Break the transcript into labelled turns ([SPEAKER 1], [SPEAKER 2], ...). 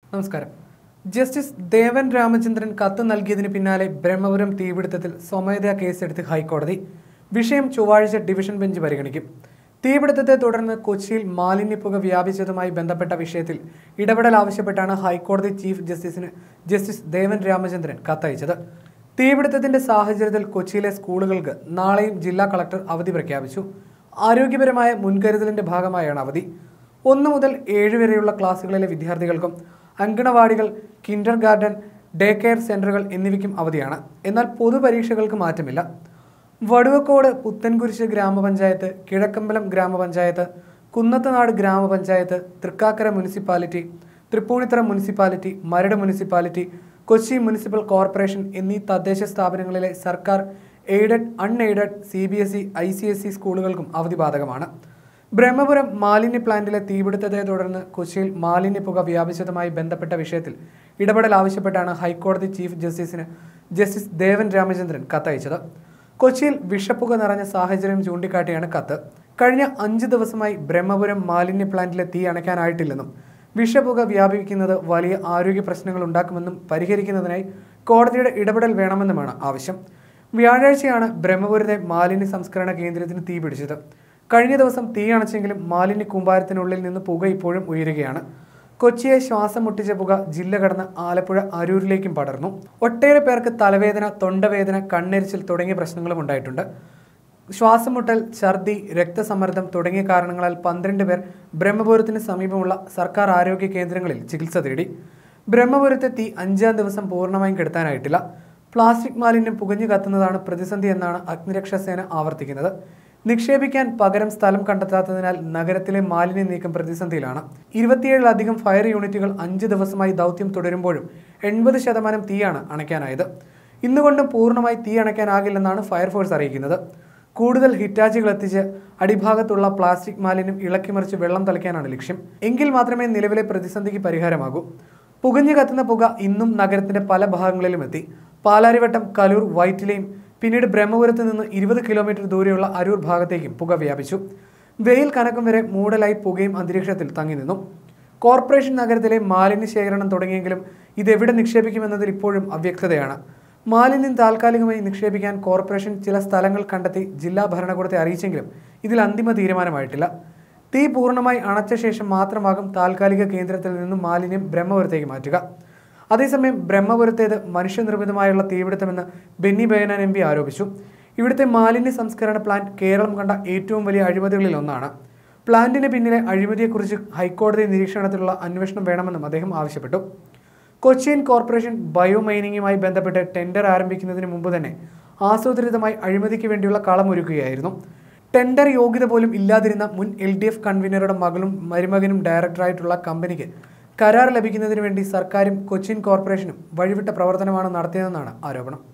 [SPEAKER 1] നമസ്കാരം ജസ്റ്റിസ് ദേവൻ രാമചന്ദ്രൻ കത്ത് നൽകിയതിന് പിന്നാലെ ബ്രഹ്മപുരം തീപിടുത്തത്തിൽ സ്വമേധയാ കേസെടുത്ത് ഹൈക്കോടതി വിഷയം ചൊവ്വാഴ്ച ഡിവിഷൻ ബെഞ്ച് പരിഗണിക്കും തീപിടുത്തത്തെ തുടർന്ന് കൊച്ചിയിൽ മാലിന്യപ്പുക വ്യാപിച്ചതുമായി ബന്ധപ്പെട്ട വിഷയത്തിൽ ഇടപെടൽ ആവശ്യപ്പെട്ടാണ് ഹൈക്കോടതി ചീഫ് ജസ്റ്റിസിന് ജസ്റ്റിസ് ദേവൻ രാമചന്ദ്രൻ കത്തയച്ചത് തീപിടുത്തത്തിന്റെ സാഹചര്യത്തിൽ കൊച്ചിയിലെ സ്കൂളുകൾക്ക് നാളെയും ജില്ലാ കളക്ടർ അവധി പ്രഖ്യാപിച്ചു ആരോഗ്യപരമായ മുൻകരുതലിന്റെ ഭാഗമായാണ് അവധി ഒന്ന് മുതൽ ഏഴ് വരെയുള്ള ക്ലാസ്സുകളിലെ വിദ്യാർത്ഥികൾക്കും അങ്കണവാടികൾ കിൻഡർ ഗാർഡൻ ഡേ കെയർ സെന്ററുകൾ എന്നിവയ്ക്കും അവധിയാണ് എന്നാൽ പൊതുപരീക്ഷകൾക്ക് മാറ്റമില്ല വടുവക്കോട് പുത്തൻകുരിശ് ഗ്രാമപഞ്ചായത്ത് കിഴക്കമ്പലം ഗ്രാമപഞ്ചായത്ത് കുന്നത്തനാട് ഗ്രാമപഞ്ചായത്ത് Thrikkakara municipality Tripunithura municipality Maradu municipality Kochi municipal corporation എന്നീ തദ്ദേശ സ്ഥാപനങ്ങളിലെ സർക്കാർ aided unaided C B S E I C S E സ്കൂളുകൾക്കും അവധി ബാധകമാണ് ബ്രഹ്മപുരം മാലിന്യ പ്ലാന്റിലെ തീപിടുത്തത്തെ തുടർന്ന് കൊച്ചിയിൽ മാലിന്യപ്പുക വ്യാപിച്ചതുമായി ബന്ധപ്പെട്ട വിഷയത്തിൽ ഇടപെടൽ ആവശ്യപ്പെട്ടാണ് ഹൈക്കോടതി ചീഫ് ജസ്റ്റിസിന് ജസ്റ്റിസ് ദേവൻ രാമചന്ദ്രൻ കത്തയച്ചത് കൊച്ചിയിൽ വിഷപ്പുക നിറഞ്ഞ സാഹചര്യം ചൂണ്ടിക്കാട്ടിയാണ് കത്ത് കഴിഞ്ഞ അഞ്ച് ദിവസമായി ബ്രഹ്മപുരം മാലിന്യ പ്ലാന്റിലെ തീ അണയ്ക്കാനായിട്ടില്ലെന്നും വിഷപുക വ്യാപിക്കുന്നത് വലിയ ആരോഗ്യ പ്രശ്നങ്ങൾ ഉണ്ടാക്കുമെന്നും പരിഹരിക്കുന്നതിനായി കോടതിയുടെ ഇടപെടൽ വേണമെന്നുമാണ് ആവശ്യം വ്യാഴാഴ്ചയാണ് ബ്രഹ്മപുരത്തെ മാലിന്യ സംസ്കരണ കേന്ദ്രത്തിന് തീ പിടിച്ചത് കഴിഞ്ഞ ദിവസം തീ അണച്ചെങ്കിലും മാലിന്യ കൂമ്പാരത്തിനുള്ളിൽ നിന്ന് പുക ഇപ്പോഴും ഉയരുകയാണ് കൊച്ചിയെ ശ്വാസം മുട്ടിച്ച പുക ജില്ല കടന്ന് ആലപ്പുഴ അരൂരിലേക്കും പടർന്നു ഒട്ടേറെ പേർക്ക് തലവേദന തൊണ്ടവേദന കണ്ണെരിച്ചിൽ തുടങ്ങിയ പ്രശ്നങ്ങളും ഉണ്ടായിട്ടുണ്ട് ശ്വാസം മുട്ടൽ ഛർദി രക്തസമ്മർദ്ദം തുടങ്ങിയ കാരണങ്ങളാൽ പന്ത്രണ്ട് പേർ ബ്രഹ്മപുരത്തിന് സമീപമുള്ള സർക്കാർ ആരോഗ്യ കേന്ദ്രങ്ങളിൽ ചികിത്സ തേടി ബ്രഹ്മപുരത്തെ തീ അഞ്ചാം ദിവസം പൂർണ്ണമായും കെടുത്താനായിട്ടില്ല പ്ലാസ്റ്റിക് മാലിന്യം പുകഞ്ഞു കത്തുന്നതാണ് പ്രതിസന്ധി എന്നാണ് അഗ്നിരക്ഷാസേന ആവർത്തിക്കുന്നത് നിക്ഷേപിക്കാൻ പകരം സ്ഥലം കണ്ടെത്താത്തതിനാൽ നഗരത്തിലെ മാലിന്യ നീക്കം പ്രതിസന്ധിയിലാണ് ഇരുപത്തിയേഴിലധികം ഫയർ യൂണിറ്റുകൾ അഞ്ച് ദിവസമായി ദൗത്യം തുടരുമ്പോഴും എൺപത് ശതമാനം തീയാണ് അണയ്ക്കാനായത് ഇന്നുകൊണ്ടും പൂർണ്ണമായി തീ അണയ്ക്കാനാകില്ലെന്നാണ് ഫയർഫോഴ്സ് അറിയിക്കുന്നത് കൂടുതൽ ഹിറ്റാച്ചികൾ എത്തിച്ച് അടിഭാഗത്തുള്ള പ്ലാസ്റ്റിക് മാലിന്യം ഇളക്കിമറിച്ച് വെള്ളം തളിക്കാനാണ് ലക്ഷ്യം എങ്കിൽ മാത്രമേ നിലവിലെ പ്രതിസന്ധിക്ക് പരിഹാരമാകൂ പുകഞ്ഞു കത്തുന്ന പുക ഇന്നും നഗരത്തിന്റെ പല ഭാഗങ്ങളിലും എത്തി പാലാരിവട്ടം കലൂർ വൈറ്റിലയും പിന്നീട് ബ്രഹ്മപുരത്ത് നിന്ന് ഇരുപത് കിലോമീറ്റർ ദൂരെയുള്ള അരൂർ ഭാഗത്തേക്കും പുക വ്യാപിച്ചു വെയിൽ കനക്കും വരെ മൂടലായി പുകയും അന്തരീക്ഷത്തിൽ തങ്ങി നിന്നു കോർപ്പറേഷൻ നഗരത്തിലെ മാലിന്യ ശേഖരണം തുടങ്ങിയെങ്കിലും ഇതെവിടെ നിക്ഷേപിക്കുമെന്നതിൽ ഇപ്പോഴും അവ്യക്തതയാണ് മാലിന്യം താൽക്കാലികമായി നിക്ഷേപിക്കാൻ കോർപ്പറേഷൻ ചില സ്ഥലങ്ങൾ കണ്ടെത്തി ജില്ലാ ഭരണകൂടത്തെ അറിയിച്ചെങ്കിലും ഇതിൽ അന്തിമ തീരുമാനമായിട്ടില്ല തീ പൂർണ്ണമായി അണച്ച ശേഷം മാത്രമാകും താൽക്കാലിക കേന്ദ്രത്തിൽ നിന്നും മാലിന്യം ബ്രഹ്മപുരത്തേക്ക് മാറ്റുക അതേസമയം ബ്രഹ്മപുരത്തേത് മനുഷ്യനിർമ്മിതമായുള്ള തീപിടുത്തമെന്ന് ബെന്നി ബേനാൻ എം പി ആരോപിച്ചു ഇവിടുത്തെ മാലിന്യ സംസ്കരണ പ്ലാന്റ് കേരളം കണ്ട ഏറ്റവും വലിയ അഴിമതികളിൽ ഒന്നാണ് പ്ലാന്റിന് പിന്നിലെ അഴിമതിയെക്കുറിച്ച് ഹൈക്കോടതി നിരീക്ഷണത്തിലുള്ള അന്വേഷണം വേണമെന്നും അദ്ദേഹം ആവശ്യപ്പെട്ടു കൊച്ചിൻ കോർപ്പറേഷൻ ബയോ മൈനിങ്ങുമായി ബന്ധപ്പെട്ട് ടെൻഡർ ആരംഭിക്കുന്നതിന് മുമ്പ് തന്നെ ആസൂത്രിതമായി അഴിമതിക്ക് വേണ്ടിയുള്ള കളമൊരുക്കുകയായിരുന്നു ടെൻഡർ യോഗ്യത പോലും ഇല്ലാതിരുന്ന മുൻ എൽ ഡി എഫ് കൺവീനറുടെ മകളും മരുമകനും ഡയറക്ടറായിട്ടുള്ള കമ്പനിക്ക് കരാർ ലഭിക്കുന്നതിന് വേണ്ടി സർക്കാരും കൊച്ചിൻ കോർപ്പറേഷനും വഴിവിട്ട പ്രവർത്തനമാണ് നടത്തിയതെന്നാണ് ആരോപണം